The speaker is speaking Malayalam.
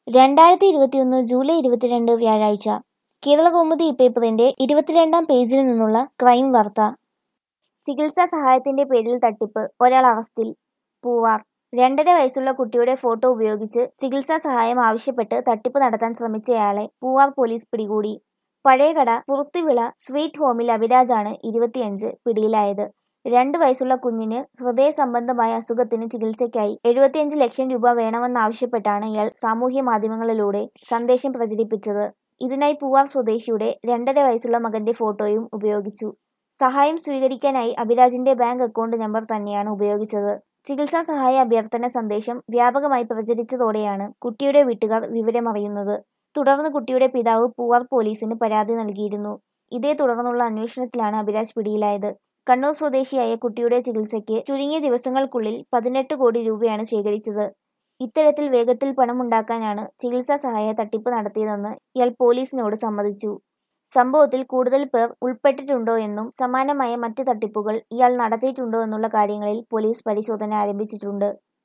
രണ്ടായിരത്തി ഇരുപത്തിയൊന്ന് ജൂലൈ ഇരുപത്തിരണ്ട് വ്യാഴാഴ്ച കേരളകൗമുദി പേപ്പറിന്റെ ഇരുപത്തിരണ്ടാം പേജിൽ നിന്നുള്ള ക്രൈം വാർത്ത ചികിത്സാ സഹായത്തിന്റെ പേരിൽ തട്ടിപ്പ് ഒരാൾ അറസ്റ്റിൽ പൂവാർ രണ്ടര വയസ്സുള്ള കുട്ടിയുടെ ഫോട്ടോ ഉപയോഗിച്ച് ചികിത്സാ സഹായം ആവശ്യപ്പെട്ട് തട്ടിപ്പ് നടത്താൻ ശ്രമിച്ചയാളെ പൂവാർ പോലീസ് പിടികൂടി പഴയകട പുറത്തുവിള സ്വീറ്റ് ഹോമിൽ അഭിരാജാണ് ഇരുപത്തിയഞ്ച് പിടിയിലായത് രണ്ട് വയസ്സുള്ള കുഞ്ഞിന് ഹൃദയ സംബന്ധമായ അസുഖത്തിന് ചികിത്സയ്ക്കായി എഴുപത്തിയഞ്ച് ലക്ഷം രൂപ വേണമെന്നാവശ്യപ്പെട്ടാണ് ഇയാൾ സാമൂഹ്യ മാധ്യമങ്ങളിലൂടെ സന്ദേശം പ്രചരിപ്പിച്ചത് ഇതിനായി പൂവാർ സ്വദേശിയുടെ രണ്ടര വയസ്സുള്ള മകന്റെ ഫോട്ടോയും ഉപയോഗിച്ചു സഹായം സ്വീകരിക്കാനായി അഭിരാജിന്റെ ബാങ്ക് അക്കൗണ്ട് നമ്പർ തന്നെയാണ് ഉപയോഗിച്ചത് ചികിത്സാ സഹായ അഭ്യർത്ഥന സന്ദേശം വ്യാപകമായി പ്രചരിച്ചതോടെയാണ് കുട്ടിയുടെ വീട്ടുകാർ വിവരമറിയുന്നത് തുടർന്ന് കുട്ടിയുടെ പിതാവ് പൂവാർ പോലീസിന് പരാതി നൽകിയിരുന്നു ഇതേ തുടർന്നുള്ള അന്വേഷണത്തിലാണ് അഭിരാജ് പിടിയിലായത് കണ്ണൂർ സ്വദേശിയായ കുട്ടിയുടെ ചികിത്സയ്ക്ക് ചുരുങ്ങിയ ദിവസങ്ങൾക്കുള്ളിൽ പതിനെട്ട് കോടി രൂപയാണ് ശേഖരിച്ചത് ഇത്തരത്തിൽ വേഗത്തിൽ പണമുണ്ടാക്കാനാണ് ചികിത്സാ സഹായ തട്ടിപ്പ് നടത്തിയതെന്ന് ഇയാൾ പോലീസിനോട് സമ്മതിച്ചു സംഭവത്തിൽ കൂടുതൽ പേർ ഉൾപ്പെട്ടിട്ടുണ്ടോ എന്നും സമാനമായ മറ്റ് തട്ടിപ്പുകൾ ഇയാൾ നടത്തിയിട്ടുണ്ടോ എന്നുള്ള കാര്യങ്ങളിൽ പോലീസ് പരിശോധന ആരംഭിച്ചിട്ടുണ്ട്